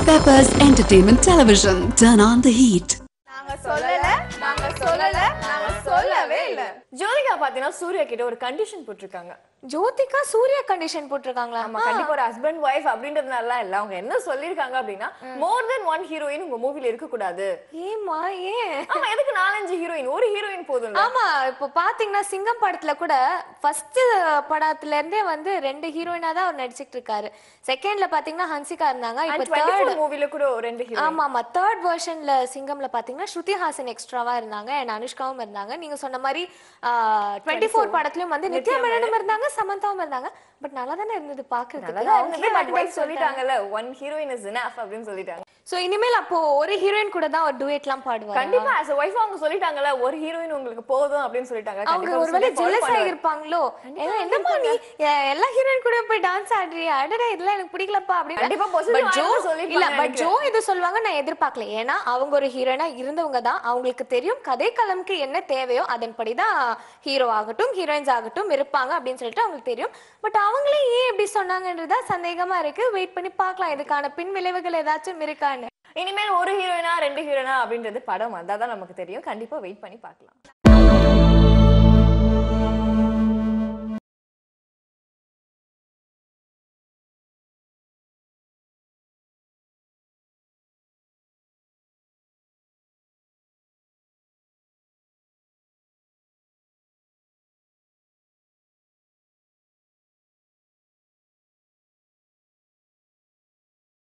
Peppers Entertainment Television. Turn on the heat. நாங்க சொல்லல நாங்க சொல்லல நாங்க சொல்லவே இல்ல ஜோதிகா பாத்தீங்கன்னா சூர்யா கிட்ட ஒரு கண்டிஷன் போட்டிருக்காங்க ஜோதிகா சூர்யா கண்டிஷன் போட்டிருக்காங்களா நம்ம கண்டிப்பா ஒரு ஹஸ்பண்ட் ஒய்ஃப் அப்படின்றதுனால இல்ல அவங்க என்ன சொல்லிருக்காங்க அப்படின்னா மோர் தென் ஒன் ஹீரோயின் உங்க மூவில இருக்க கூடாது ஏமா ஏன் ஆமா எதுக்கு நாலஞ்சு ஹீரோயின் ஒரு ஹீரோயின் போதும் ஆமா இப்போ பாத்தீங்கன்னா சிங்கம் படத்துல கூட ஃபர்ஸ்ட் படத்துல இருந்தே வந்து ரெண்டு ஹீரோயினா தான் அவர் நடிச்சிட்டு இருக்காரு செகண்ட்ல பாத்தீங்கன்னா ஹன்சிகா இருந்தாங்க இப்போ தேர்ட் மூவில கூட ஒரு ரெண்டு ஹீரோ ஆமா ஆமா தேர்ட் வெர்ஷன்ல சிங்கம்ல பாத்தீங்கன்னா ஸ்ருதி ஹாசன் எக்ஸ்ட்ராவா இருந்தாங்க அண்ட் அனுஷ்காவும் இருந்தாங்க நீங்க சொன்ன மாதிரி டுவெண்ட்டி ஃபோர் படத்துலயும் வந்து நித்யா மேனனும் இருந்தாங்க சமந்தாவும் இருந்தாங்க பட் நல்லா தானே இருந்தது பாக்குறதுக்கு நல்லா அவங்களே இருந்தது பட் advice ஒய்ஃப் சொல்லிட்டாங்கல்ல ஒன் ஹீரோயின் இஸ் enough அப்படின்னு சொல்லிட்டாங்க சோ இனிமேல் அப்போ ஒரு ஹீரோயின் கூட தான் ஒரு டுவேட்லாம் பாடுவாங்க கண்டிப்பா as a wife அவங்க சொல்லிட்டாங்கல்ல ஒரு ஹீரோயின் உங்களுக்கு போதும் அப்படின்னு சொல்லிட்டாங்க அவங்க கண்டிப்பா ஒருவேளை சூர்யா follow ஜெலஸ் பண்ணுவாரு. ஆகிருப்பாங்களோ ஏன்னா என்னப்பா நீ எ- எல்லா ஹீரோயின் கூட போய் டான்ஸ் ஆடுறியா அடடா இதெல்லாம் எனக்கு பிடிக்கலப்பா கண்டிப்பா அப்படின்னு positive பட் ஜோ ஆயிரம் சொல்லிருப்பாங்க இல்ல பட் நினைக்கிறேன். ஜோ இது சொல்லுவாங்க நான் எதிர்பார்க்கல ஏன்னா அவங்க ஒரு ஹீரோயினா இருந்தவங்க தான் அவங்களுக்கு தெரியும் கதை களம்க்கு என்ன தேவையோ அதன்படி தான் ஹீரோ ஆகட்டும் ஹீரோயின்ஸ் ஆகட்டும் இருப்பாங்க அப்படின்னு சொல்லிட்டு அவங்களுக்கு தெரியும் பட் அவங்களே ஏன் இப்படி சொன்னாங்கன்றதா சந்தேகமா இருக்கு வெயிட் பண்ணி பார்க்கலாம் இதுக்கான பின் விளைவுகள் ஏதாச்சும் இருக்கான்னு இனிமேல் ஒரு ஹீரோயினா ரெண்டு ஹீரோயினா அப்படின்றது படம் வந்தாதான் நமக்கு தெரியும் கண்டிப்பா வெயிட் பண்ணி பார்க்கலாம்